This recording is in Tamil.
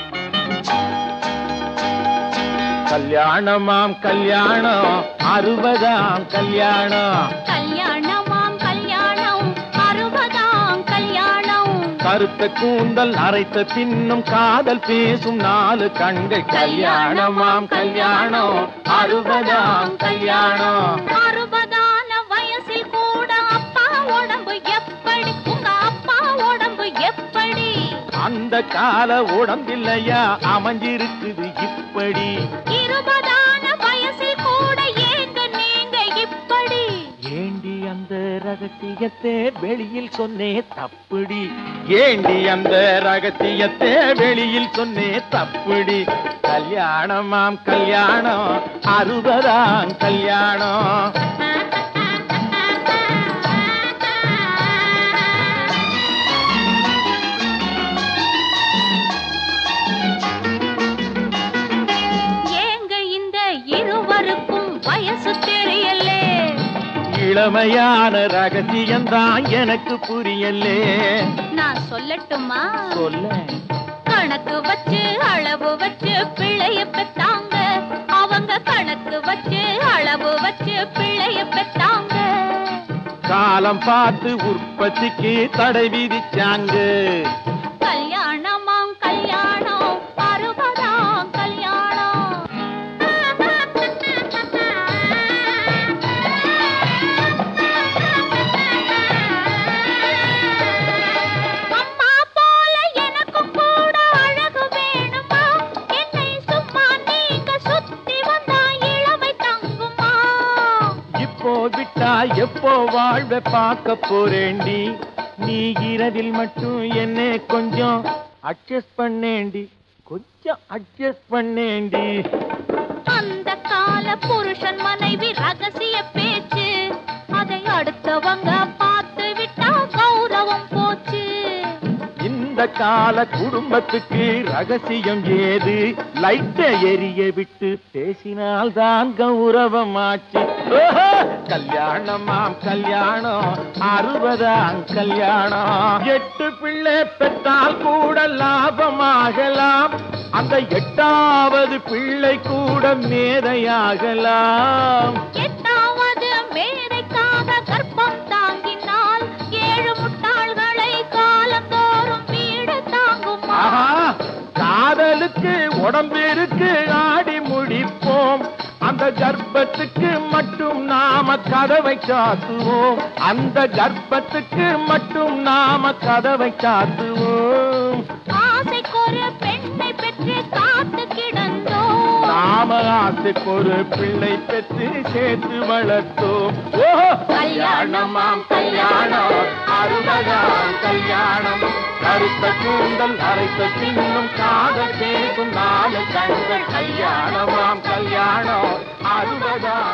கல்யாணமாம் கல்யாணம் அறுபதாம் கல்யாணம் கல்யாணமாம் கல்யாணம் அறுபதாம் கல்யாணம் கருத்த கூந்தல் அரைத்த பின்னும் காதல் பேசும் நாலு கண்கள் கல்யாணமாம் கல்யாணம் அறுபதாம் கல்யாணம் அறுபதான வயசில் கூட அப்பா உடம்பு எப்படி உங்க அப்பா உடம்பு எப்படி அந்த கால உடம்பில்லையா அமைஞ்சிருக்குது இப்படி இருபதான வயசில் கூட ஏங்க நீங்க இப்படி ஏண்டி அந்த ரகசியத்தை வெளியில் சொன்னே தப்புடி ஏண்டி அந்த ரகசியத்தை வெளியில் சொன்னே தப்புடி கல்யாணமாம் கல்யாணம் அறுபதாம் கல்யாணம் ஏங்க இந்த இருவருக்கும் வயசு தெரியலே இளமையான ரகசியம்தான் எனக்கு புரியலே நான் சொல்லட்டுமா சொல்ல கணக்கு வச்சு அளவு வச்சு பிள்ளைய பெத்தாங்க அவங்க கணக்கு வச்சு அளவு வச்சு பிள்ளைய பெத்தாங்க காலம் பார்த்து உற்பத்திக்கு தடை விதிச்சாங்க கல்யாணமாம் கல்யாணம் அறுபதாம் கல்யாணம் அம்மா போல எனக்கும் கூட அழகு வேணுமா என்னை சும்மா நீங்க சுத்தி வந்தா இளமை தங்குமா இப்போ விட்டா எப்போ வாழ்வ பார்க்க போறேண்டி நீ இரவில் மட்டும் என்ன கொஞ்சம் அட்ஜஸ்ட் பண்ணேண்டி கொஞ்சம் அட்ஜஸ்ட் பண்ணேண்டி அந்த கால புருஷன் மனைவி ரகசிய பேச்சு அதை அடுத்தவங்க பார்த்து விட்டா கௌரவம் போச்சு இந்த கால குடும்பத்துக்கு ரகசியம் ஏது லைட்டை எரிய விட்டு பேசினால்தான் கௌரவமாச்சு ஓஹோ! கல்யாணமாம் கல்யாணம் அறுபதாம் கல்யாணம் எட்டு பிள்ளை பெற்றால் கூட லாபமாகலாம் அந்த எட்டாவது பிள்ளை கூட மேதையாகலாம் எட்டாவது மேதைக்காக கர்ப்பம் தாங்கினால் ஏழு முட்டாள்களை காலந்தோறும் வீடு தாங்குமா ஆஹா காதலுக்கு உடம்பிற்கு ஆடி முடிப்போம் அந்த கர்ப்பத்துக்கு மட்டும் நாம கதவை சாத்துவோம் அந்த கர்ப்பத்துக்கு மட்டும் நாம கதவை சாத்துவோம் ஆசைக்கொரு பெண்ணை பெற்று காத்து கிடந்தோம் நாம ஆசைக்கு ஒரு பிள்ளை பெற்று சேர்த்து வளர்த்தோம் ஓஹோ கல்யாணமாம் கல்யாணம் அறுபதாம் கல்யாணம் கருத்த கூந்தல் அரைத்த பின்னும் காதல் பேசும் நாலு கண்கள் கல்யாணமாம் கல்யாணம் அறுபதாம்